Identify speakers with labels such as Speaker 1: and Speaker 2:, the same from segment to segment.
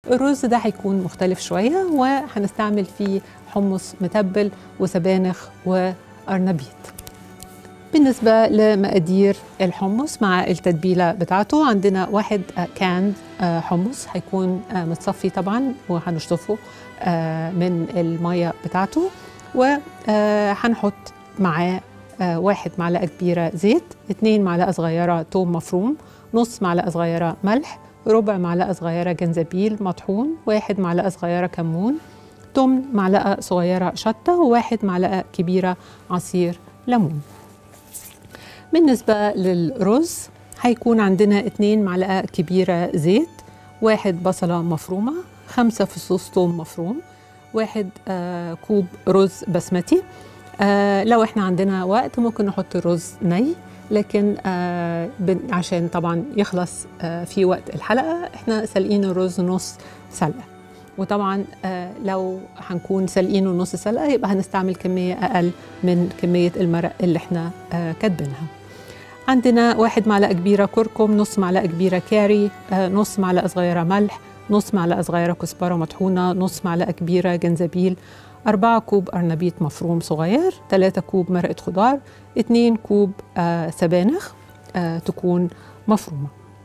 Speaker 1: الرز ده هيكون مختلف شوية وهنستعمل فيه حمص متبل وسبانخ وأرنبيط بالنسبة لمقادير الحمص مع التتبيلة بتاعته عندنا واحد كان حمص هيكون متصفي طبعا وهنشطفه من المية بتاعته وهنحط معاه واحد معلقة كبيرة زيت اتنين معلقة صغيرة توم مفروم نص معلقة صغيرة ملح ربع معلقة صغيرة جنزبيل مطحون واحد معلقة صغيرة كمون تمن معلقة صغيرة شطة وواحد معلقة كبيرة عصير ليمون بالنسبة للرز هيكون عندنا اتنين معلقة كبيرة زيت واحد بصلة مفرومة خمسة فصوص توم مفروم واحد آه كوب رز بسمتي آه لو احنا عندنا وقت ممكن نحط الرز ني لكن آه عشان طبعا يخلص آه في وقت الحلقة احنا سالقين الرز نص سلقة وطبعا آه لو هنكون سالقينه نص سلقة يبقى هنستعمل كمية أقل من كمية المرق اللي احنا آه كاتبينها عندنا واحد معلقة كبيرة كركم نص معلقة كبيرة كاري آه نص معلقة صغيرة ملح نص معلقة صغيرة كزبرة مطحونة نص معلقة كبيرة جنزبيل أربعة كوب أرنبيط مفروم صغير ثلاثة كوب مرقة خضار اتنين كوب آه سبانخ آه تكون مفرومة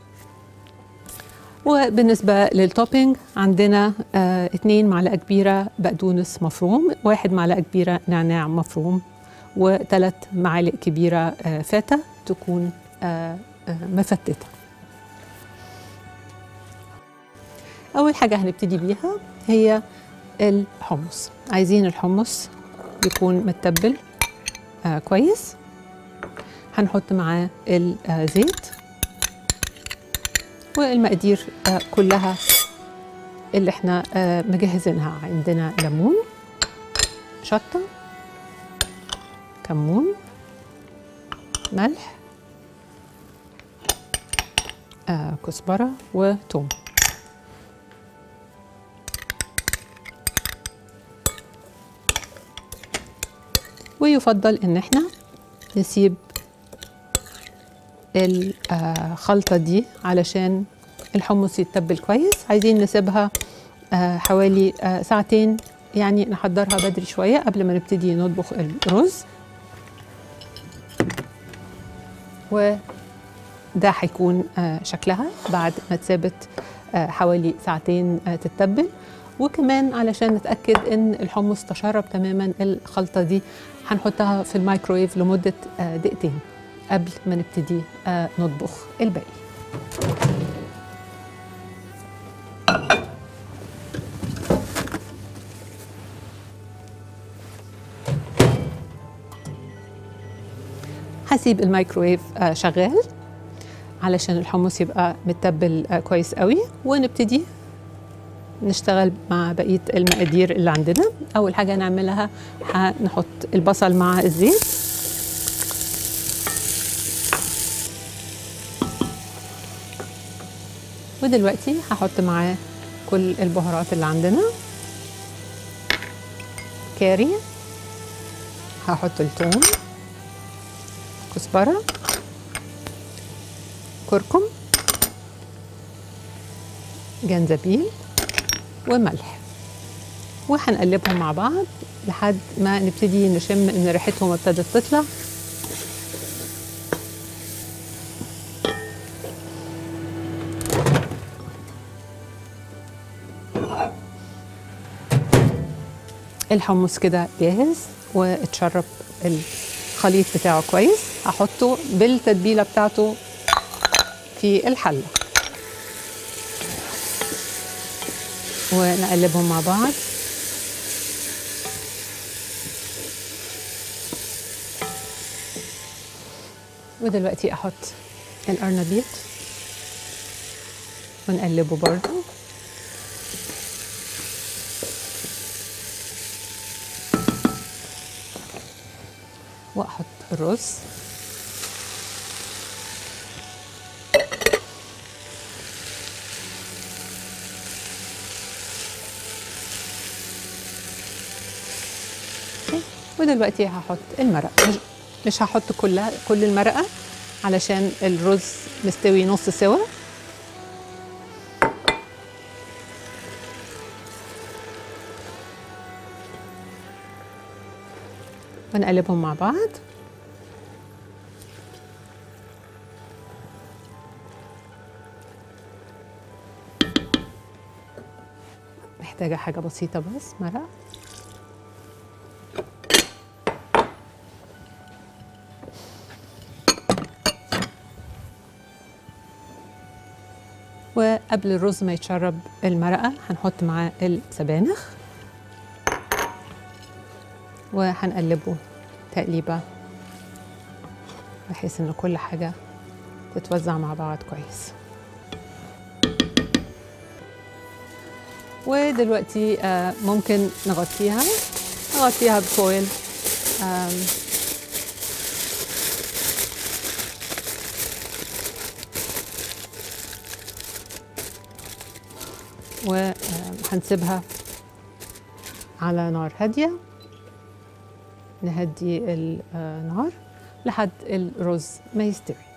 Speaker 1: وبالنسبة للتوبينج عندنا آه اتنين معلقة كبيرة بقدونس مفروم واحد معلقة كبيرة نعناع مفروم وثلاث معالق كبيرة آه فاتة تكون آه آه مفتتة أول حاجة هنبتدي بيها هي الحمص عايزين الحمص يكون متبل آه كويس هنحط معاه الزيت والمقادير آه كلها اللي احنا آه مجهزينها عندنا ليمون شطة كمون ملح آه كزبرة وثوم ويفضل ان احنا نسيب الخلطة دي علشان الحمص يتبل كويس عايزين نسيبها حوالي ساعتين يعني نحضرها بدري شوية قبل ما نبتدي نطبخ الرز وده هيكون شكلها بعد ما تثبت حوالي ساعتين تتبل وكمان علشان نتأكد إن الحمص تشرب تماما الخلطة دي هنحطها في الميكرويف لمدة دقيقتين قبل ما نبتدي نطبخ الباقي هسيب الميكرويف شغال علشان الحمص يبقى متبل كويس قوي ونبتدي نشتغل مع بقية المقادير اللي عندنا أول حاجة نعملها هنحط البصل مع الزيت ودلوقتي هحط معاه كل البهارات اللي عندنا كاري هحط الثوم كزبرة كركم جنزبيل وملح وهنقلبهم مع بعض لحد ما نبتدي نشم ان ريحتهم ابتدت تطلع الحمص كده جاهز واتشرب الخليط بتاعه كويس هحطه بالتتبيله بتاعته في الحله ونقلبهم مع بعض ودلوقتي احط القرنبيط ونقلبه برضو واحط الرز ودلوقتي هحط المرق مش, مش هحط كلها كل المرقه علشان الرز مستوي نص سوا ونقلبهم مع بعض محتاجة حاجة بسيطة بس مرق وقبل الرز ما يتشرب المرقة هنحط معاه السبانخ وهنقلبه تقليبة بحيث ان كل حاجة تتوزع مع بعض كويس ودلوقتي آه، ممكن نغطيها نغطيها بفويل آم، وهنسيبها على نار هادية نهدي النار لحد الرز ما يستوي